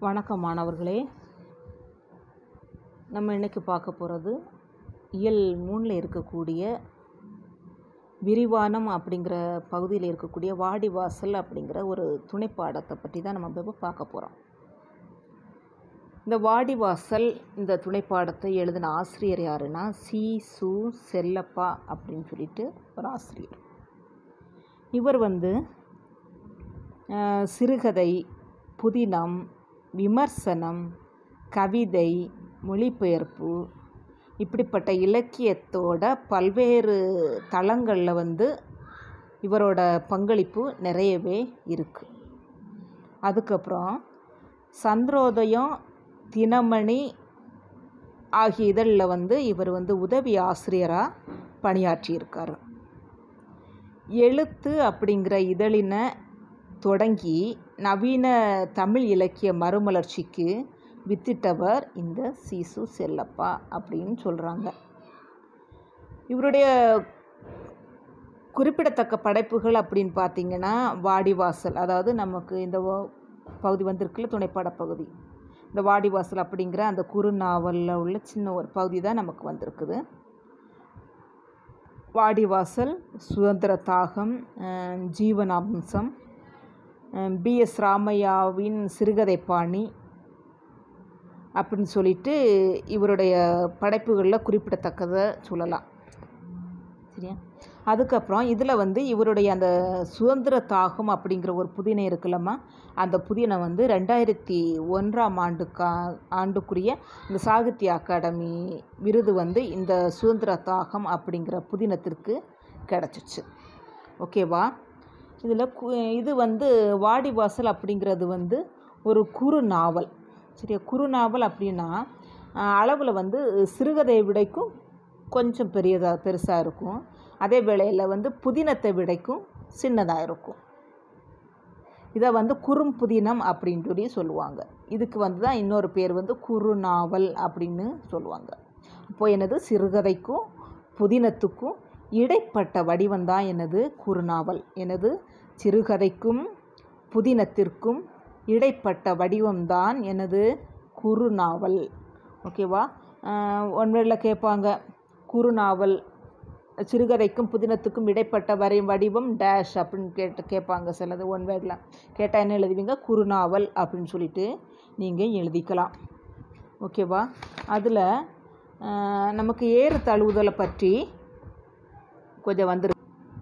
வணக்கம் மாணவர்களே நம்ம இன்னைக்கு பார்க்க போகிறது இயல் மூணில் இருக்கக்கூடிய விரிவானம் அப்படிங்கிற பகுதியில் இருக்கக்கூடிய வாடிவாசல் அப்படிங்கிற ஒரு துணைப்பாடத்தை பற்றி தான் நம்ம இப்போ பார்க்க போகிறோம் இந்த வாடிவாசல் இந்த துணைப்பாடத்தை எழுதின ஆசிரியர் யாருன்னா சி சு செல்லப்பா அப்படின்னு சொல்லிட்டு ஒரு ஆசிரியர் இவர் வந்து அஹ், சிறுகதை புதினம் விமர்சனம் கவிதை மொழிபெயர்ப்பு இப்படிப்பட்ட இலக்கியத்தோட பல்வேறு தளங்களில் வந்து இவரோட பங்களிப்பு நிறையவே இருக்குது அதுக்கப்புறம் சந்திரோதயம் தினமணி ஆகிய இதழில் வந்து இவர் வந்து உதவி ஆசிரியராக பணியாற்றியிருக்காரு எழுத்து அப்படிங்கிற இதழினை தொடங்கி நவீன தமிழ் இலக்கிய மறுமலர்ச்சிக்கு வித்திட்டவர் இந்த சீசு செல்லப்பா அப்படின்னு சொல்கிறாங்க இவருடைய குறிப்பிடத்தக்க படைப்புகள் அப்படின்னு பார்த்தீங்கன்னா வாடிவாசல் அதாவது நமக்கு இந்த வ- பகுதி வந்திருக்குல்ல துணைப்பாட பகுதி இந்த வாடிவாசல் அப்படிங்கிற அந்த குறுநாவலில் உள்ள சின்ன ஒரு பகுதி தான் நமக்கு வந்திருக்குது வாடிவாசல் சுதந்திர தாகம் அஹ், ஜீவனாம்சம் பிஎஸ் ராமையாவின் சிறுகதை பாணி அப்படின்னு சொல்லிட்டு இவருடைய படைப்புகளில் குறிப்பிடத்தக்கதை சொல்லலாம் சரியா அதுக்கப்புறம் இதில் வந்து இவருடைய அந்த சுதந்திர தாகம் அப்படிங்கிற ஒரு புதினை இருக்குல்லம்மா அந்த புதினை வந்து ரெண்டாயிரத்தி ஒன்றாம் ஆண்டுக்கா ஆண்டுக்குரிய இந்த சாகித்ய அகாடமி விருது வந்து இந்த சுதந்திர தாகம் அப்படிங்கிற புதினத்திற்கு கிடச்சிச்சு ஓகேவா இதில் கு இது வந்து வாடிவாசல் அப்படிங்கிறது வந்து ஒரு குறு நாவல் சரியா குறு நாவல் அப்படின்னா அளவில் வந்து சிறுகதையை விடைக்கும் கொஞ்சம் பெரியதாக பெருசாக இருக்கும் அதே வேளையில் வந்து புதினத்தை விடைக்கும் சின்னதாக இருக்கும் இதை வந்து குறும்புதினம் அப்படின்னு சொல்லி சொல்லுவாங்க இதுக்கு வந்து தான் இன்னொரு பேர் வந்து குறுநாவல் அப்படின்னு சொல்லுவாங்க அப்போ எனது சிறுகதைக்கும் புதினத்துக்கும் இடைப்பட்ட வடிவம் தான் எனது குறுநாவல் எனது சிறுகதைக்கும் புதினத்திற்கும் இடைப்பட்ட வடிவம்தான் எனது குறுநாவல் ஓகேவா ஒன்வேளில் கேட்பாங்க குறுநாவல் சிறுகதைக்கும் புதினத்துக்கும் இடைப்பட்ட வரை வடிவம் டேஷ் அப்படின்னு கேட்டு கேட்பாங்க சிலது ஒன் வேர்டில் கேட்டால் என்ன எழுதுவீங்க குறுநாவல் அப்படின்னு சொல்லிட்டு நீங்கள் எழுதிக்கலாம் ஓகேவா அதில் நமக்கு ஏறு தழுவுதலை பற்றி கொஞ்சம் வந்துரு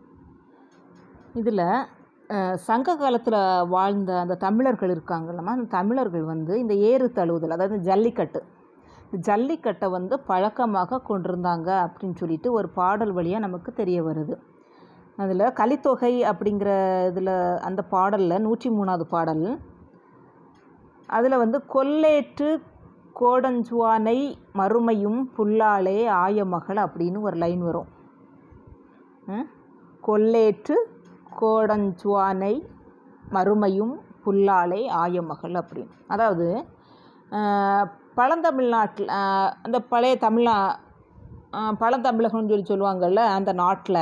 இதில் சங்க காலத்தில் வாழ்ந்த அந்த தமிழர்கள் இருக்காங்கல்லம்மா அந்த தமிழர்கள் வந்து இந்த ஏறு தழுவுதல் அதாவது ஜல்லிக்கட்டு இந்த ஜல்லிக்கட்டை வந்து பழக்கமாக கொண்டிருந்தாங்க அப்படின்னு சொல்லிட்டு ஒரு பாடல் வழியாக நமக்கு தெரிய வருது அதில் கலித்தொகை அப்படிங்கிற இதில் அந்த பாடலில் நூற்றி மூணாவது பாடல் அதில் வந்து கொல்லேற்று கோடஞ்சுவானை மறுமையும் புல்லாலே ஆயமகள் அப்படின்னு ஒரு லைன் வரும் ம்? கொல்லேற்று கோடஞ்சுவானை மறுமையும் புல்லாலே ஆயமகள் அப்படின்னு அதாவது ஆஹ், பழந்தமிழ்நாட்டில் ஆஹ், அந்த பழைய தமிழா ஆஹ், பழந்தமிழகம்னு சொல்லி சொல்லுவாங்கள்ல அந்த நாட்டில்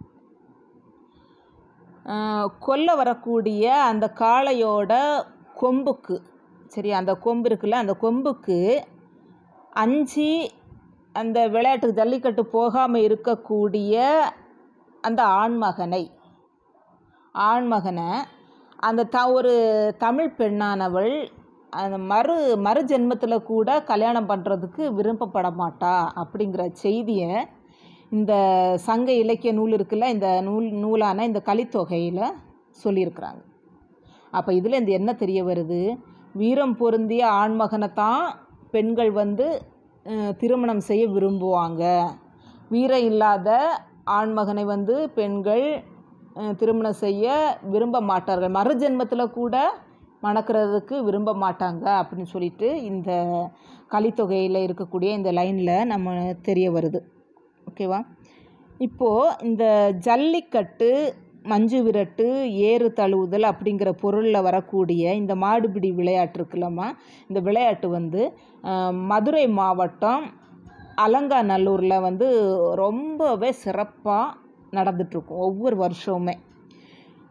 கொல்ல வரக்கூடிய அந்த காளையோட கொம்புக்கு சரி அந்த கொம்பு இருக்குல்ல அந்த கொம்புக்கு அஞ்சு அந்த விளையாட்டு ஜல்லிக்கட்டு போகாமல் இருக்கக்கூடிய அந்த ஆண்மகனை ஆண்மகனை அந்த த ஒரு தமிழ் பெண்ணானவள் அந்த மறு மறு ஜென்மத்தில் கூட கல்யாணம் பண்ணுறதுக்கு விருப்பப்பட மாட்டா அப்படிங்கிற செய்தியை இந்த சங்க இலக்கிய நூல் இருக்குல்ல இந்த நூல் நூலான இந்த கலித்தொகையில் சொல்லியிருக்கிறாங்க அப்போ இதில் இந்த என்ன தெரிய வருது வீரம் பொருந்திய ஆண்மகனை தான் பெண்கள் வந்து அஹ், திருமணம் செய்ய விரும்புவாங்க வீரம் இல்லாத ஆண்மகனை வந்து பெண்கள் அஹ், திருமணம் செய்ய விரும்ப மாட்டார்கள் மறுஜென்மத்தில் கூட மணக்கிறதுக்கு விரும்ப மாட்டாங்க அப்படின்னு சொல்லிட்டு இந்த கலித்தொகையில் இருக்கக்கூடிய இந்த லைனில் நம்ம தெரிய வருது ஓகேவா இப்போது இந்த ஜல்லிக்கட்டு மஞ்சு விரட்டு ஏறு தழுவுதல் அப்படிங்கிற பொருளில் வரக்கூடிய இந்த மாடுபிடி விளையாட்டு இருக்குல்லம்மா இந்த விளையாட்டு வந்து அஹ், மதுரை மாவட்டம் அலங்காநல்லூரில் வந்து ரொம்பவே சிறப்பாக நடந்துட்டுருக்கும் ஒவ்வொரு வருஷமுமே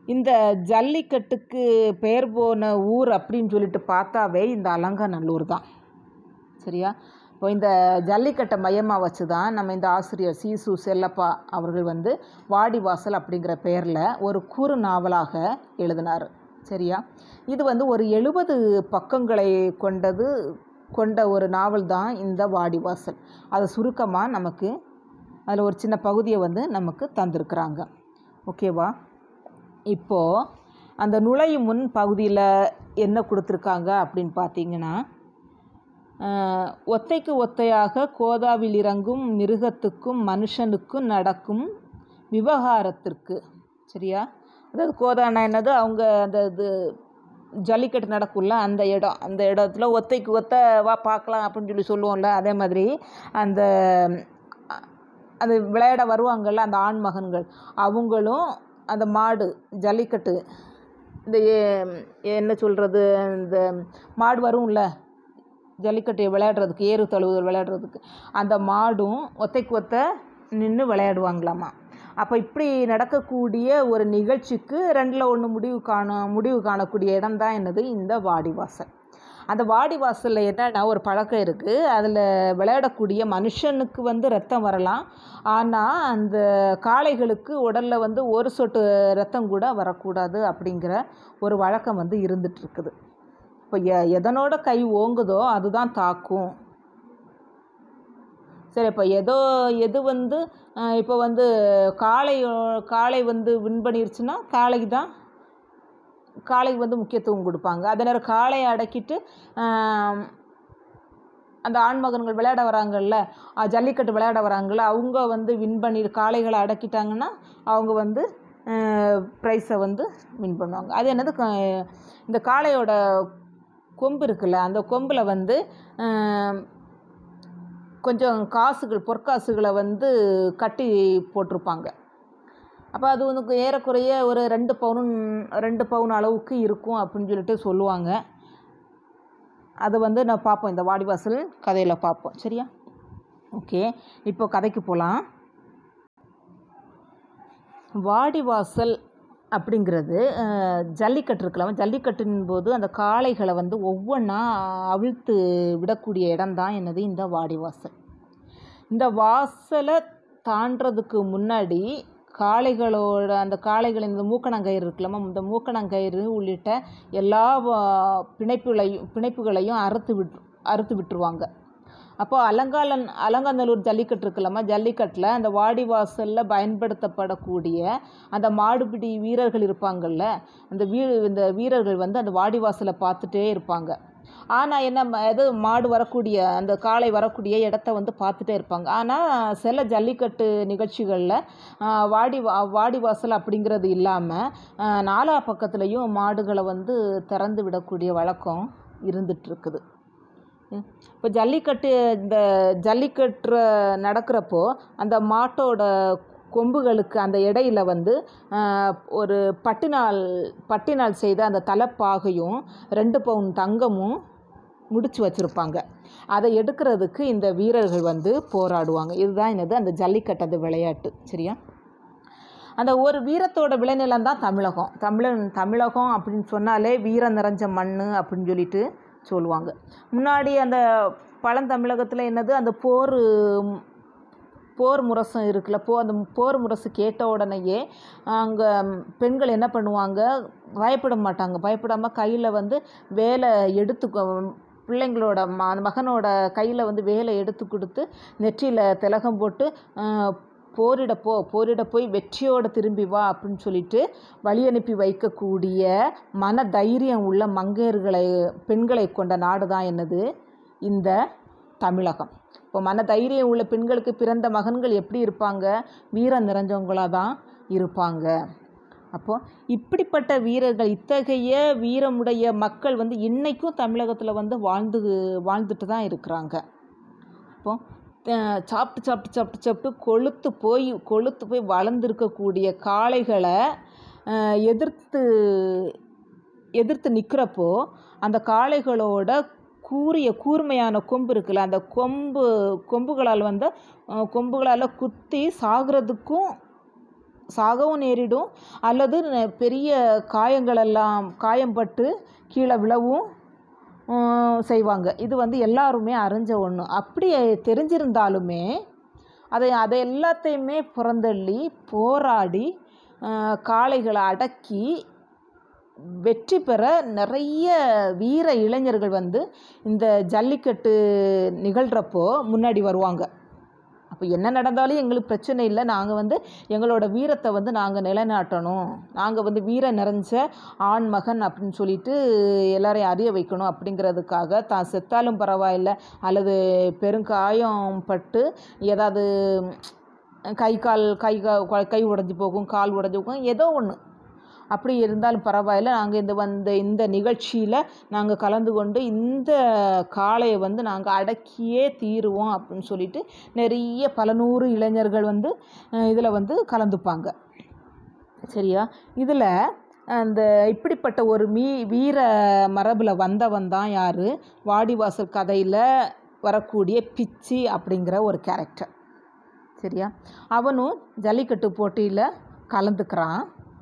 இந்த ஜல்லிக்கட்டுக்கு பெயர் போன ஊர் அப்படின்னு சொல்லிட்டு பார்த்தாவே இந்த அலங்காநல்லூர் தான் சரியா இப்போ இந்த ஜல்லிக்கட்டை மையமாக வச்சு தான் நம்ம இந்த ஆசிரியர் சீசு செல்லப்பா அவர்கள் வந்து வாடிவாசல் அப்படிங்கிற பெயரில் ஒரு குறு நாவலாக எழுதினார் சரியா இது வந்து ஒரு எழுபது பக்கங்களை கொண்டது கொண்ட ஒரு நாவல் தான் இந்த வாடிவாசல் அதை சுருக்கமாக நமக்கு அதில் ஒரு சின்ன பகுதியை வந்து நமக்கு தந்திருக்கிறாங்க ஓகேவா இப்போது அந்த நுழையும் முன் பகுதியில் என்ன கொடுத்துருக்காங்க அப்படின்னு பார்த்தீங்கன்னா ஆஹ், ஒத்தைக்கு ஒத்தையாக கோதாவில் இறங்கும் மிருகத்துக்கும் மனுஷனுக்கும் நடக்கும் விவகாரத்திற்கு சரியா அதாவது கோதானா என்னது அவங்க அந்த இது ஜல்லிக்கட்டு நடக்கும்ல அந்த இடம் அந்த இடத்துல ஒத்தைக்கு ஒத்த வா பார்க்கலாம் அப்படின்னு சொல்லி சொல்லுவோம்ல அதே மாதிரி அந்த அ- அது விளையாட வருவாங்கள்ல அந்த ஆண் மகன்கள் அவங்களும் அந்த மாடு ஜல்லிக்கட்டு இந்த ஏ- என்ன சொல்கிறது இந்த மாடு வரும்ல ஜல்லிக்கட்டு விளையாடுறதுக்கு ஏறு தழுவுதல் விளையாடுறதுக்கு அந்த மாடும் ஒத்தைக்கு ஒத்த நின்று விளையாடுவாங்களாமா அப்போ இப்படி நடக்கக்கூடிய ஒரு நிகழ்ச்சிக்கு ரெண்டில் ஒன்று முடிவு காண முடிவு காணக்கூடிய இடம் தான் என்னது இந்த வாடிவாசல் அந்த வாடிவாசலில் என்னன்னா ஒரு பழக்கம் இருக்குது அதில் விளையாடக்கூடிய மனுஷனுக்கு வந்து ரத்தம் வரலாம் ஆனால் அந்த காளைகளுக்கு உடலில் வந்து ஒரு சொட்டு ரத்தம் கூட வரக்கூடாது அப்படிங்கிற ஒரு வழக்கம் வந்து இருந்துட்டு இருக்குது இப்போ எ எதனோட கை ஓங்குதோ அதுதான் தாக்கும் சரி இப்போ ஏதோ எது வந்து அஹ், இப்போ வந்து காளை காளை வந்து வின் பண்ணிருச்சுன்னா காளைக்கு தான் காளைக்கு வந்து முக்கியத்துவம் கொடுப்பாங்க அதே நேரம் காளையை அடக்கிட்டு ஆம், அந்த ஆண்மகன்கள் விளையாட வராங்கல்ல அஹ், ஜல்லிக்கட்டு விளையாட வராங்கல்ல அவங்க வந்து வின் பண்ணி காளைகளை அடக்கிட்டாங்கன்னா அவங்க வந்து ப்ரைஸை வந்து வின் பண்ணுவாங்க அது என்னது க- இந்த காளையோட கொம்பு இருக்குல்ல அந்த கொம்பில் வந்து ஆம், கொஞ்சம் காசுகள் பொற்காசுகளை வந்து கட்டி போட்டிருப்பாங்க அப்போ அது உனக்கு ஏறக்குறைய ஒரு ரெண்டு பவுன் ரெண்டு பவுன் அளவுக்கு இருக்கும் அப்படின்னு சொல்லிட்டு சொல்லுவாங்க அது வந்து நான் பார்ப்போம் இந்த வாடிவாசல் கதையில் பார்ப்போம் சரியா ஓகே இப்போ கதைக்கு போகலாம் வாடிவாசல் அப்படிங்கிறது அஹ், ஜல்லிக்கட்டு இருக்கலாம் ஜல்லிக்கட்டின் போது அந்த காளைகளை வந்து ஒவ்வொன்றா அவிழ்த்து விடக்கூடிய இடம்தான் என்னது இந்த வாடிவாசல் இந்த வாசலை தாண்டறதுக்கு முன்னாடி காளைகளோட அந்த காளைகளின் இந்த மூக்கணங்கயிறு இருக்கலாமா இந்த மூக்கணங்கயிறு உள்ளிட்ட எல்லா வா- பிணைப்புகளையும் பிணைப்புகளையும் அறுத்து விட்டு அறுத்து விட்டுருவாங்க அப்போ அலங்காலன் அலங்காநல்லூர் ஜல்லிக்கட்டு இருக்கலாமா ஜல்லிக்கட்டில் அந்த வாடிவாசலில் பயன்படுத்தப்படக்கூடிய அந்த மாடுபிடி வீரர்கள் இருப்பாங்கல்ல அந்த வீ இந்த வீரர்கள் வந்து அந்த வாடிவாசலை பார்த்துட்டே இருப்பாங்க ஆனால் என்ன ம- எது மாடு வரக்கூடிய அந்த காளை வரக்கூடிய இடத்த வந்து பார்த்துட்டே இருப்பாங்க ஆனால் சில ஜல்லிக்கட்டு நிகழ்ச்சிகளில் வாடி வா வாடிவாசல் அப்படிங்கிறது இல்லாமல் நாலா பக்கத்துலேயும் மாடுகளை வந்து திறந்து விடக்கூடிய வழக்கம் இருந்துட்டு இருக்குது இப்போ ஜல்லிக்கட்டு இந்த ஜல்லிக்கட்டு நடக்கிறப்போ அந்த மாட்டோட கொம்புகளுக்கு அந்த இடையில வந்து ஆஹ், ஒரு பட்டினால் பட்டினால் செய்த அந்த தலைப்பாகையும் ரெண்டு பவுன் தங்கமும் முடிச்சு வச்சுருப்பாங்க அதை எடுக்கிறதுக்கு இந்த வீரர்கள் வந்து போராடுவாங்க இதுதான் என்னது அந்த ஜல்லிக்கட்டு அந்த விளையாட்டு சரியா அந்த ஒரு வீரத்தோட விளைநிலம் தான் தமிழகம் தமிழன் தமிழகம் அப்படின்னு சொன்னாலே வீரம் நிறைஞ்ச மண் அப்படின்னு சொல்லிட்டு சொல்லுவாங்க முன்னாடி அந்த பழந்தமிழகத்தில் என்னது அந்த போர் போர் முரசம் இருக்குல்ல போ அந்த போர் முரசு கேட்ட உடனேயே அங்கே பெண்கள் என்ன பண்ணுவாங்க பயப்பட மாட்டாங்க பயப்படாமல் கையில் வந்து வேலை எடுத்து கொ- பிள்ளைங்களோட ம அந்த மகனோட கையில் வந்து வேலை எடுத்து கொடுத்து நெற்றியில் திலகம் போட்டு ஆஹ், போரிட போ போரிட போய் வெற்றியோடு திரும்பி வா அப்படின்னு சொல்லிட்டு வழி அனுப்பி வைக்கக்கூடிய மன தைரியம் உள்ள மங்கையர்களை பெண்களை கொண்ட நாடு தான் என்னது இந்த தமிழகம் இப்போ மன தைரியம் உள்ள பெண்களுக்கு பிறந்த மகன்கள் எப்படி இருப்பாங்க வீரம் நிறைஞ்சவங்களாக தான் இருப்பாங்க அப்போது இப்படிப்பட்ட வீரர்கள் இத்தகைய வீரமுடைய மக்கள் வந்து இன்னைக்கும் தமிழகத்தில் வந்து வாழ்ந்து வாழ்ந்துட்டு தான் இருக்கிறாங்க அப்போ அஹ், சாப்பிட்டு சாப்பிட்டு சாப்பிட்டு சாப்பிட்டு கொழுத்து போய் கொழுத்து போய் வளர்ந்துருக்கக்கூடிய காளைகளை அஹ், எதிர்த்து எதிர்த்து நிற்கிறப்போ அந்த காளைகளோட கூரிய கூர்மையான கொம்பு இருக்குல்ல அந்த கொம்பு கொம்புகளால் வந்து அஹ், கொம்புகளால் குத்தி சாகிறதுக்கும் சாகவும் நேரிடும் அல்லது ந- பெரிய காயங்களெல்லாம் காயம்பட்டு கீழே விழவும் உம், செய்வாங்க இது வந்து எல்லாருமே அறிஞ்ச ஒன்று அப்படி தெரிஞ்சிருந்தாலுமே அதை அதை எல்லாத்தையுமே புறந்தள்ளி போராடி அஹ், காளைகளை அடக்கி வெற்றி பெற நிறைய வீர இளைஞர்கள் வந்து இந்த ஜல்லிக்கட்டு நிகழ்கிறப்போ முன்னாடி வருவாங்க அப்போ என்ன நடந்தாலும் எங்களுக்கு பிரச்சனை இல்லை நாங்கள் வந்து எங்களோட வீரத்தை வந்து நாங்கள் நிலைநாட்டணும் நாங்கள் வந்து வீர நிறைஞ்ச ஆண் மகன் அப்படின்னு சொல்லிட்டு எல்லாரையும் அறிய வைக்கணும் அப்படிங்கிறதுக்காக தான் செத்தாலும் பரவாயில்லை அல்லது பெருங்காயம் பட்டு ஏதாவது கை கால் கை கா- கை உடைஞ்சு போகும் கால் உடைஞ்சு போகும் ஏதோ ஒன்று அப்படி இருந்தாலும் பரவாயில்ல நாங்கள் இந்த வந்து இந்த நிகழ்ச்சியில் நாங்கள் கலந்து கொண்டு இந்த காளையை வந்து நாங்கள் அடக்கியே தீருவோம் அப்படின்னு சொல்லிட்டு நிறைய பல நூறு இளைஞர்கள் வந்து இதில் வந்து கலந்துப்பாங்க சரியா இதில் அந்த இப்படிப்பட்ட ஒரு மீ வீர மரபில் வந்தவன் தான் யார் வாடிவாசல் கதையில் வரக்கூடிய பிச்சி அப்படிங்கிற ஒரு கேரக்டர் சரியா அவனும் ஜல்லிக்கட்டு போட்டியில் கலந்துக்கிறான்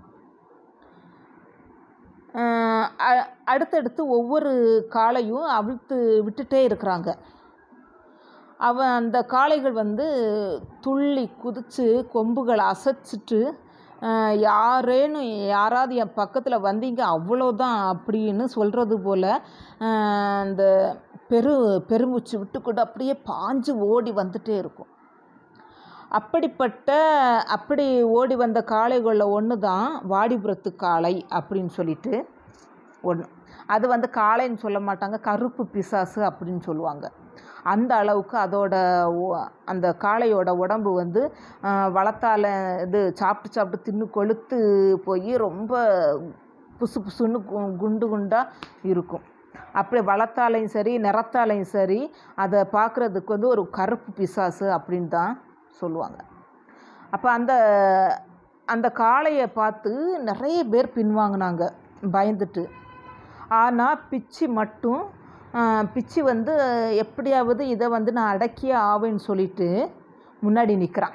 ஆஹ் அ- அடுத்தடுத்து ஒவ்வொரு காளையும் அவிழ்த்து விட்டுட்டே இருக்கிறாங்க அவன் அந்த காளைகள் வந்து துள்ளி குதித்து கொம்புகளை அசைச்சிட்டு ஆஹ் யாரேனும் யாராவது என் பக்கத்தில் வந்தீங்க அவ்வளோதான் அப்படின்னு சொல்கிறது போல் ஆஹ் அந்த பெரு பெருமூச்சு விட்டுக்கொண்டு அப்படியே பாஞ்சு ஓடி வந்துட்டே இருக்கும் அப்படிப்பட்ட அப்படி ஓடி வந்த காளைகளில் ஒன்று தான் வாடிபுரத்து காளை அப்படின்னு சொல்லிட்டு ஒன்று அது வந்து காளைன்னு சொல்ல மாட்டாங்க கருப்பு பிசாசு அப்படின்னு சொல்லுவாங்க அந்த அளவுக்கு அதோட ஒ- அந்த காளையோட உடம்பு வந்து ஆஹ், வளத்தால இது சாப்பிட்டு சாப்பிட்டு தின்னு கொழுத்து போய் ரொம்ப புசு புசுன்னு கு- குண்டு குண்டாக இருக்கும் அப்படி வளத்தாலையும் சரி நிறத்தாலையும் சரி அதை பார்க்குறதுக்கு வந்து ஒரு கருப்பு பிசாசு அப்படின்னு தான் சொல்லுவாங்க அப்போ அந்த அந்த காளையை பார்த்து நிறைய பேர் பின்வாங்கினாங்க பயந்துட்டு ஆனால் பிச்சி மட்டும் ஆஹ், பிச்சி வந்து எப்படியாவது இதை வந்து நான் அடக்கியே ஆவேன்னு சொல்லிட்டு முன்னாடி நிற்கிறான்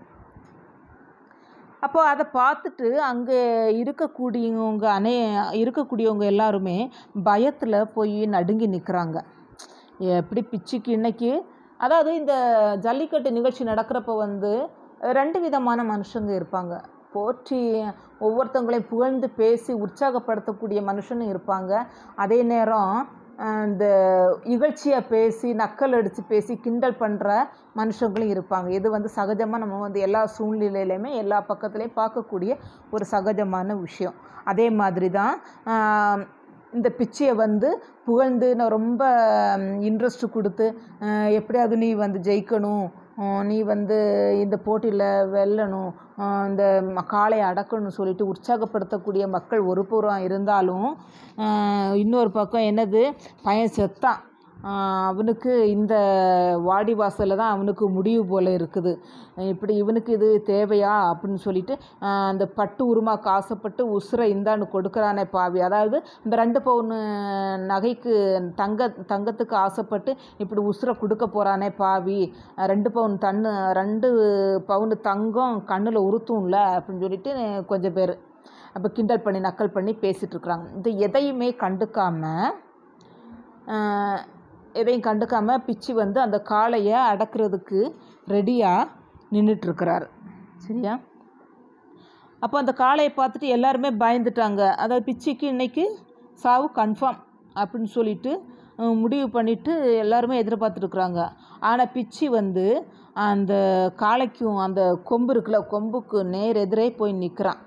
அப்போ அதை பார்த்துட்டு அங்கே இருக்கக்கூடியவங்க அனே இருக்கக்கூடியவங்க எல்லாருமே பயத்தில் போய் நடுங்கி நிற்கிறாங்க எப்படி பிச்சுக்கு இன்னைக்கு அதாவது இந்த ஜல்லிக்கட்டு நிகழ்ச்சி நடக்கிறப்ப வந்து ரெண்டு விதமான மனுஷங்க இருப்பாங்க போற்றி ஒவ்வொருத்தவங்களையும் புகழ்ந்து பேசி உற்சாகப்படுத்தக்கூடிய மனுஷனும் இருப்பாங்க அதே நேரம் அஹ், இந்த இகழ்ச்சியாக பேசி நக்கல் அடித்து பேசி கிண்டல் பண்ணுற மனுஷங்களும் இருப்பாங்க இது வந்து சகஜமாக நம்ம வந்து எல்லா சூழ்நிலையிலையுமே எல்லா பக்கத்துலேயும் பார்க்கக்கூடிய ஒரு சகஜமான விஷயம் அதே மாதிரி தான் ஆஹ், இந்த பிச்சையை வந்து புகழ்ந்து நான் ரொம்ப இன்ட்ரெஸ்ட் கொடுத்து ஆஹ், எப்படியாவது நீ வந்து ஜெயிக்கணும் ஆஹ், நீ வந்து இந்த போட்டியில் வெல்லணும் ஆஹ், இந்த ம- காளையை அடக்கணும்னு சொல்லிட்டு உற்சாகப்படுத்தக்கூடிய மக்கள் ஒரு புறம் இருந்தாலும் ஆஹ், இன்னொரு பக்கம் என்னது பையன் செத்தான் ஆஹ், அவனுக்கு இந்த வாடிவாசலில் தான் அவனுக்கு முடிவு போல் இருக்குது இப்படி இவனுக்கு இது தேவையா அப்படின்னு சொல்லிட்டு ஆஹ், அந்த பட்டு உருமாக்கு ஆசைப்பட்டு உசுரை இந்தான்னு கொடுக்குறானே பாவி அதாவது இந்த ரெண்டு பவுன் நகைக்கு தங்க தங்கத்துக்கு ஆசைப்பட்டு இப்படி உசுரை கொடுக்க போகிறானே பாவி அஹ், ரெண்டு பவுன் தன்னு ரெண்டு பவுன் தங்கம் கண்ணில் உறுத்தும்ல அப்படின்னு சொல்லிட்டு கொஞ்சம் பேர் அப்போ கிண்டல் பண்ணி நக்கல் பண்ணி பேசிகிட்டு இருக்கிறாங்க இது எதையுமே கண்டுக்காமல் ஆஹ் எதையும் கண்டுக்காம பிச்சி வந்து அந்த காளையை அடக்கிறதுக்கு ரெடியாக நின்றுட்டுருக்கிறாரு சரியா அப்போ அந்த காளையை பார்த்துட்டு எல்லாருமே பயந்துட்டாங்க அதாவது பிச்சிக்கு இன்னைக்கு சாவு கன்ஃபார்ம் அப்படின்னு சொல்லிட்டு அஹ், முடிவு பண்ணிட்டு எல்லாருமே எதிர்பார்த்துருக்குறாங்க ஆனால் பிச்சி வந்து அந்த காளைக்கும் அந்த கொம்பு இருக்குல்ல கொம்புக்கு நேர் எதிரே போய் நிற்கிறான்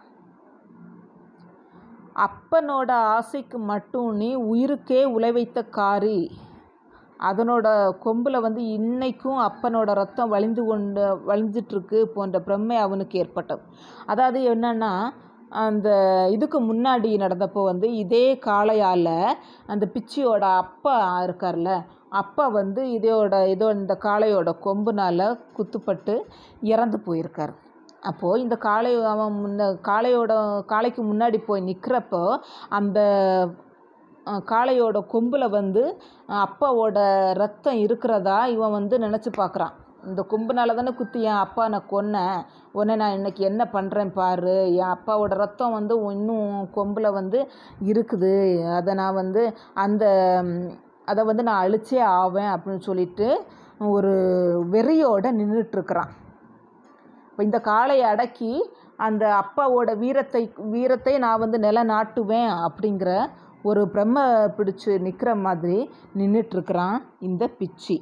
அப்பனோட ஆசைக்கு மட்டும் நீ உயிருக்கே உலை வைத்த காரி அதனோட கொம்பில் வந்து இன்னைக்கும் அப்பனோட ரத்தம் வழிந்து கொண்டு வழிஞ்சிட்ருக்கு போன்ற பிரமை அவனுக்கு ஏற்பட்டது அதாவது என்னன்னா அந்த இதுக்கு முன்னாடி நடந்தப்போ வந்து இதே காளையால் அந்த பிச்சியோட அப்பா இருக்கார்ல அப்பா வந்து இதோட இதோ இந்த காளையோட கொம்புனால் குத்துப்பட்டு இறந்து போயிருக்கார் அப்போது இந்த காளை அவன் முன்ன காளையோட காளைக்கு முன்னாடி போய் நிற்கிறப்போ அந்த அஹ், காளையோட கொம்பில் வந்து அஹ், அப்பாவோட ரத்தம் இருக்கிறதா இவன் வந்து நினச்சி பார்க்குறான் இந்த கொம்புனால தானே குத்தி என் அப்பா நான் கொன்னேன் உடனே நான் இன்னைக்கு என்ன பண்ணுறேன் பாரு என் அப்பாவோட ரத்தம் வந்து இன்னும் கொம்பில் வந்து இருக்குது அதை நான் வந்து அந்த ம், அதை வந்து நான் அழிச்சே ஆவேன் அப்படின்னு சொல்லிட்டு ஒரு வெறியோட நின்றுட்டுருக்குறான் இப்போ இந்த காளையை அடக்கி அந்த அப்பாவோட வீரத்தை வீரத்தை நான் வந்து நிலநாட்டுவேன் அப்படிங்கிற ஒரு பிரம்ம பிடிச்சு நிற்கிற மாதிரி நின்றுட்டுருக்குறான் இந்த பிச்சி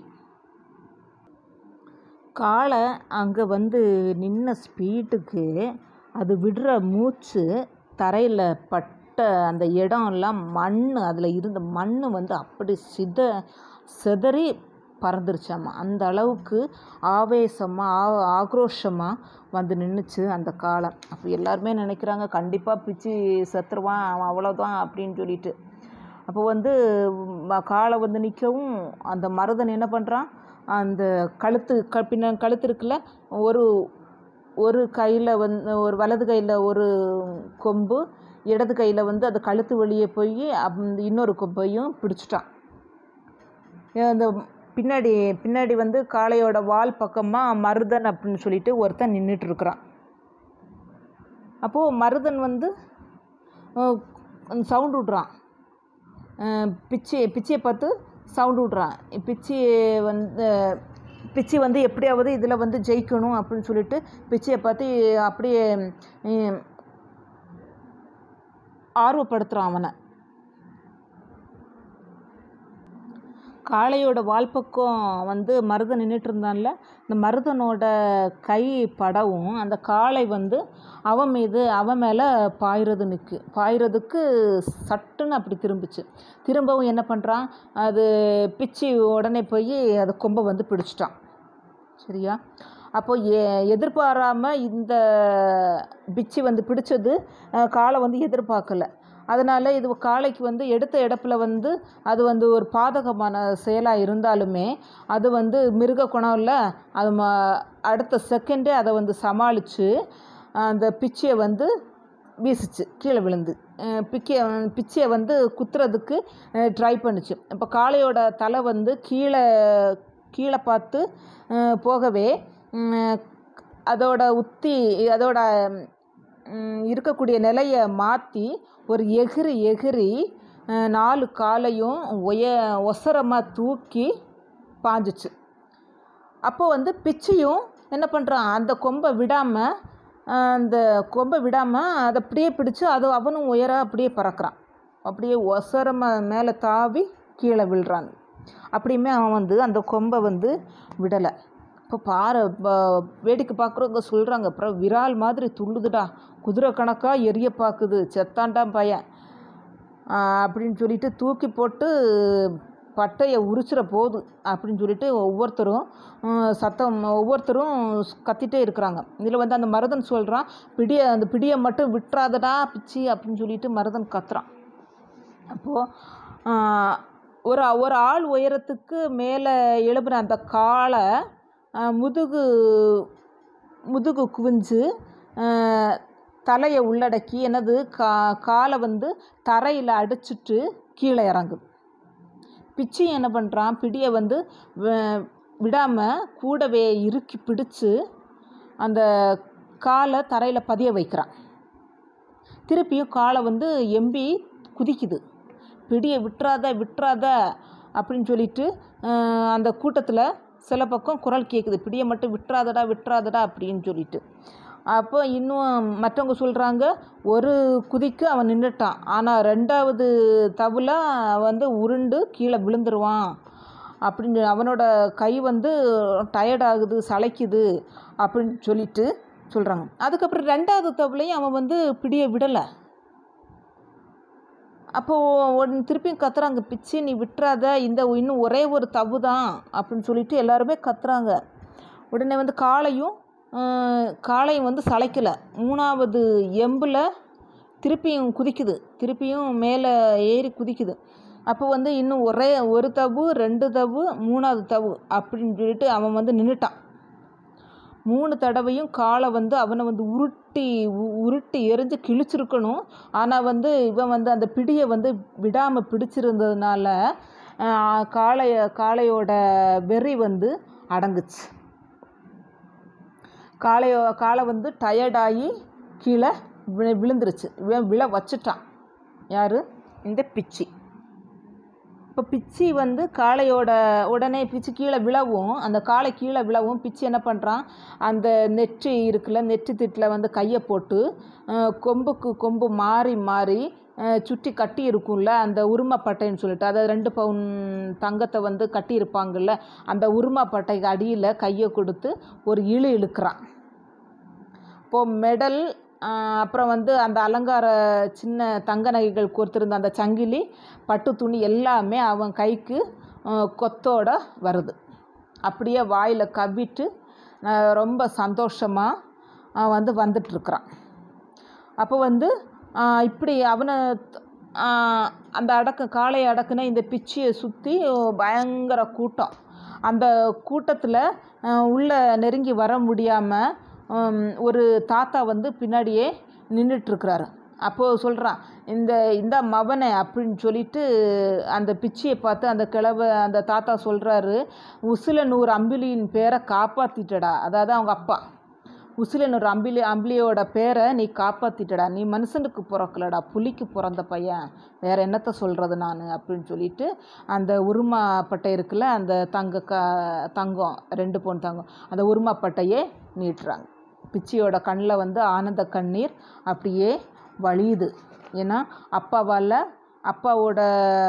காளை அங்கே வந்து நின்ன ஸ்பீடுக்கு அது விடுற மூச்சு தரையில் பட்ட அந்த இடம்லாம் மண் அதில் இருந்த மண் வந்து அப்படி சித சிதறி பறந்துருச்சாமா அந்த அளவுக்கு ஆவேசமாக ஆ ஆக்ரோஷமாக வந்து நின்றுச்சு அந்த காளை அப்போ எல்லாருமே நினைக்கிறாங்க கண்டிப்பாக பிச்சு செத்துருவான் அவன் அவ்வளோதான் அப்படின்னு சொல்லிட்டு அப்போ வந்து ம- காளை வந்து நிற்கவும் அந்த மருதன் என்ன பண்ணுறான் அந்த கழுத்து க பின்ன கழுத்து இருக்குல்ல ஒரு ஒரு கையில் வந்து ஒரு வலது கையில் ஒரு கொம்பு இடது கையில் வந்து அது கழுத்து வெளியே போய் அந்த இன்னொரு கொம்பையும் பிடிச்சிட்டான் அந்த பின்னாடி பின்னாடி வந்து காளையோட வால் பக்கமாக மருதன் அப்படின்னு சொல்லிட்டு ஒருத்தன் நின்றுட்டு இருக்கிறான் அப்போது மருதன் வந்து சவுண்ட் விட்றான் அஹ் பிச்சி பிச்சியை பார்த்து சவுண்ட் விட்றான் பிச்சி வந்து பிச்சி வந்து எப்படியாவது இதில் வந்து ஜெயிக்கணும் அப்படின்னு சொல்லிட்டு பிச்சியை பார்த்து அப்படியே உம், ஆர்வப்படுத்துகிறான் அவனை காளையோட வால் பக்கம் வந்து மருதன் நின்றுட்டு இருந்தான்ல இந்த மருதனோட கை படவும் அந்த காளை வந்து அவன் மீது அவன் மேலே பாயிறது நிற்கு பாயிறதுக்கு சட்டுன்னு அப்படி திரும்பிச்சு திரும்பவும் என்ன பண்ணுறான் அது பிச்சி உடனே போய் அது கொம்பை வந்து பிடிச்சிட்டான் சரியா அப்போ எ எதிர்பாராமல் இந்த பிச்சி வந்து பிடிச்சது அஹ், காளை வந்து எதிர்பார்க்கல அதனால் இது காளைக்கு வந்து எடுத்த இடத்துல வந்து அது வந்து ஒரு பாதகமான செயலாக இருந்தாலுமே அது வந்து மிருக குணம் இல்லை அது ம அடுத்த செகண்டே அதை வந்து சமாளித்து அந்த பிச்சியை வந்து வீசுச்சு கீழே விழுந்து அஹ் பிக்கிய பிச்சியை வந்து குத்துறதுக்கு ட்ரை பண்ணுச்சு இப்போ காளையோட தலை வந்து கீழே கீழே பார்த்து அஹ் போகவே உம், அதோட உத்தி அதோட உம், இருக்கக்கூடிய நிலையை மாற்றி ஒரு எகிரி எகிரி அஹ், நாலு காலையும் உய ஒசரமாக தூக்கி பாஞ்சிச்சு அப்போ வந்து பிச்சியும் என்ன பண்ணுறான் அந்த கொம்பை விடாமல் அந்த கொம்பை விடாமல் அதை அப்படியே பிடிச்சு அது அவனும் உயர அப்படியே பறக்கிறான் அப்படியே ஒசரமாக மேலே தாவி கீழே விழுறான் அப்படியுமே அவன் வந்து அந்த கொம்பை வந்து விடலை இப்போ பாரு ப- வேடிக்கை பார்க்குறவங்க சொல்கிறாங்க அப்புறம் விரால் மாதிரி துள்ளுதுடா குதிரை கணக்காக எரிய பார்க்குது செத்தான்டான் பையன் ஆஹ் அப்படின்னு சொல்லிட்டு தூக்கி போட்டு பட்டையை உரிச்சிட போகுது அப்படின்னு சொல்லிட்டு ஒவ்வொருத்தரும் ஆஹ் சத்தம் ஒவ்வொருத்தரும் கத்திட்டே இருக்கிறாங்க இதில் வந்து அந்த மருதன் சொல்கிறான் பிடியை அந்த பிடியை மட்டும் விட்டுறாதடா பிச்சி அப்படின்னு சொல்லிட்டு மருதன் கத்துறான் அப்போது ஒரு ஒரு ஆள் உயரத்துக்கு மேலே எழுப்புன அந்த காலை ஆஹ் முதுகு முதுகு குவிஞ்சு ஆஹ் தலையை உள்ளடக்கி என்னது கா காலை வந்து தரையில் அடிச்சிட்டு கீழே இறங்குது பிச்சி என்ன பண்ணுறான் பிடியை வந்து விடாமல் கூடவே இறுக்கி பிடிச்சு அந்த காலை தரையில் பதிய வைக்கிறான் திருப்பியும் காலை வந்து எம்பி குதிக்குது பிடியை விட்டுறாத விட்டுறாத அப்படின்னு சொல்லிட்டு ஆஹ் அந்த கூட்டத்தில் சில பக்கம் குரல் கேட்குது பிடியை மட்டும் விட்டுறாதடா விட்டுறாதடா அப்படின்னு சொல்லிட்டு அப்போ இன்னும் மற்றவங்க சொல்கிறாங்க ஒரு குதிக்கு அவன் நின்றுட்டான் ஆனால் ரெண்டாவது தவுல வந்து உருண்டு கீழே விழுந்துருவான் அப்படின்னு அவனோட கை வந்து டயர்ட் ஆகுது சளைக்குது அப்படின்னு சொல்லிட்டு சொல்கிறாங்க அதுக்கப்புறம் ரெண்டாவது தவுலையும் அவன் வந்து பிடியை விடலை அப்போது ஒன் திருப்பியும் கத்துறாங்க பிச்சி நீ விட்டுறாத இந்த இன்னும் ஒரே ஒரு தவு தான் அப்படின்னு சொல்லிட்டு எல்லாருமே கத்துறாங்க உடனே வந்து காளையும் ஆஹ், காளையும் வந்து சளைக்கலை மூணாவது எம்பில் திருப்பியும் குதிக்குது திருப்பியும் மேலே ஏறி குதிக்குது அப்போ வந்து இன்னும் ஒரே ஒரு தவு ரெண்டு தவு மூணாவது தவு அப்படின்னு சொல்லிட்டு அவன் வந்து நின்றுட்டான் மூணு தடவையும் காலை வந்து அவனை வந்து உருட்டி உ- உருட்டி எரிஞ்சு கிழிச்சிருக்கணும் ஆனால் வந்து இவன் வந்து அந்த பிடியை வந்து விடாமல் பிடிச்சிருந்ததுனால ஆஹ், காளைய காளையோட வெறி வந்து அடங்குச்சு காளையோ காளை வந்து டயர்டாகி கீழே வி விழுந்துருச்சு இவன் விழ வச்சுட்டான் யார் இந்த பிச்சி இப்போ பிச்சி வந்து காளையோட உடனே பிச்சி கீழே விழவும் அந்த காளை கீழே விழவும் பிச்சி என்ன பண்ணுறான் அந்த நெற்றி இருக்குல்ல நெற்றி திட்டில் வந்து கையை போட்டு அஹ், கொம்புக்கு கொம்பு மாறி மாறி அஹ், சுற்றி கட்டி இருக்கும்ல அந்த உருமப்பட்டைன்னு சொல்லிட்டு அதாவது ரெண்டு பவுன் தங்கத்தை வந்து கட்டி இருப்பாங்கல்ல அந்த உருமப்பட்டைக்கு அடியில் கையை கொடுத்து ஒரு இழு இழுக்கிறான் இப்போது மெடல் அப்புறம் வந்து அந்த அலங்கார சின்ன தங்க நகைகள் கோர்த்திருந்த அந்த சங்கிலி பட்டு துணி எல்லாமே அவன் கைக்கு அஹ், கொத்தோட வருது அப்படியே வாயில் கவ்விட்டு அஹ், ரொம்ப சந்தோஷமாக வந்து வந்துட்டுருக்குறான் அப்போ வந்து ஆஹ், இப்படி அவனை த- ஆஹ், அந்த அடக்க காளை அடக்குன இந்த பிச்சியை சுற்றி பயங்கர கூட்டம் அந்த கூட்டத்தில் உள்ளே நெருங்கி வர முடியாமல் ஒரு தாத்தா வந்து பின்னாடியே நின்றுட்டுருக்கிறாரு அப்போது சொல்கிறான் இந்த இந்த மவனை அப்படின்னு சொல்லிட்டு அந்த பிச்சியை பார்த்து அந்த கிழவ அந்த தாத்தா சொல்கிறாரு உசிலனூர் அம்பிலியின் பேரை காப்பாற்றிட்டடா அதாவது அவங்க அப்பா உசிலனூர் அம்பிலி அம்பிலியோட பேரை நீ காப்பாற்றிட்டடா நீ மனுஷனுக்கு பிறக்கலடா புலிக்கு பிறந்த பையன் வேற என்னத்த சொல்கிறது நான் அப்படின்னு சொல்லிட்டு அந்த உருமாப்பட்டை இருக்குல்ல அந்த தங்க க தங்கம் ரெண்டு பவுன் தங்கம் அந்த உருமாப்பட்டையே நீட்டுறாங்க பிச்சியோட கண்ணில் வந்து ஆனந்த கண்ணீர் அப்படியே வழியுது ஏன்னா அப்பாவால் அப்பாவோட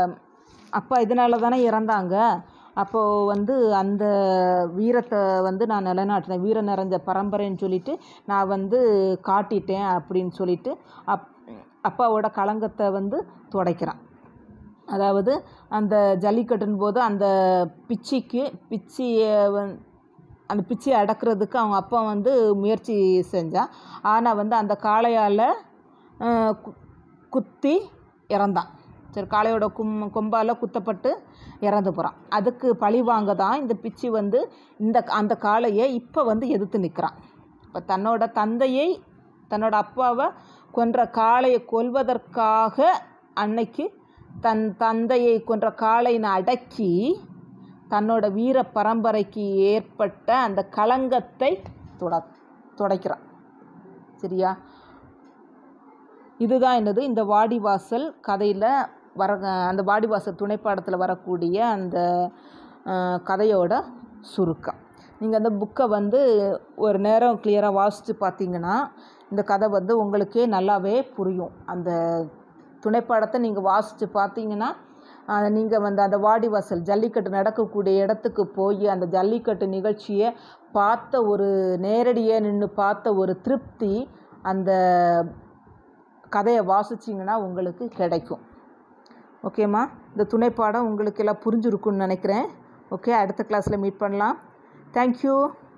அப்பா இதனால தானே இறந்தாங்க அப்போது வந்து அந்த வீரத்தை வந்து நான் நிலைநாட்டினேன் வீரம் நிறைஞ்ச பரம்பரைன்னு சொல்லிட்டு நான் வந்து காட்டிட்டேன் அப்படின்னு சொல்லிட்டு அப் அப்பாவோட களங்கத்தை வந்து துடைக்கிறான் அதாவது அந்த ஜல்லிக்கட்டுன் போது அந்த பிச்சிக்கு பிச்சியை வந் அந்த பிச்சியை அடக்கிறதுக்கு அவங்க அப்பா வந்து முயற்சி செஞ்சான் ஆனால் வந்து அந்த காளையால் குத்தி இறந்தான் சரி காளையோட கும் கொம்பால் குத்தப்பட்டு இறந்து போகிறான் அதுக்கு பழி வாங்க தான் இந்த பிச்சி வந்து இந்த அந்த காளையை இப்போ வந்து எதிர்த்து நிற்கிறான் இப்போ தன்னோட தந்தையை தன்னோட அப்பாவை கொன்ற காளையை கொல்வதற்காக அன்னைக்கு தன் தந்தையை கொன்ற காளையினை அடக்கி தன்னோட வீர பரம்பரைக்கு ஏற்பட்ட அந்த களங்கத்தை துட துடைக்கிறான் சரியா இதுதான் என்னது இந்த வாடிவாசல் கதையில் வர அந்த வாடிவாசல் துணைப்பாடத்தில் வரக்கூடிய அந்த அஹ், கதையோட சுருக்கம் நீங்கள் அந்த புக்கை வந்து ஒரு நேரம் கிளியராக வாசித்து பார்த்தீங்கன்னா இந்த கதை வந்து உங்களுக்கே நல்லாவே புரியும் அந்த துணைப்பாடத்தை நீங்கள் வாசித்து பார்த்தீங்கன்னா நீங்கள் வந்து அந்த வாடிவாசல் ஜல்லிக்கட்டு நடக்கக்கூடிய இடத்துக்கு போய் அந்த ஜல்லிக்கட்டு நிகழ்ச்சியை பார்த்த ஒரு நேரடியாக நின்று பார்த்த ஒரு திருப்தி அந்த கதையை வாசிச்சிங்கன்னா உங்களுக்கு கிடைக்கும் ஓகேம்மா இந்த துணைப்பாடம் உங்களுக்கு எல்லாம் புரிஞ்சிருக்குன்னு நினைக்கிறேன் ஓகே அடுத்த கிளாஸில் மீட் பண்ணலாம் தேங்க்யூ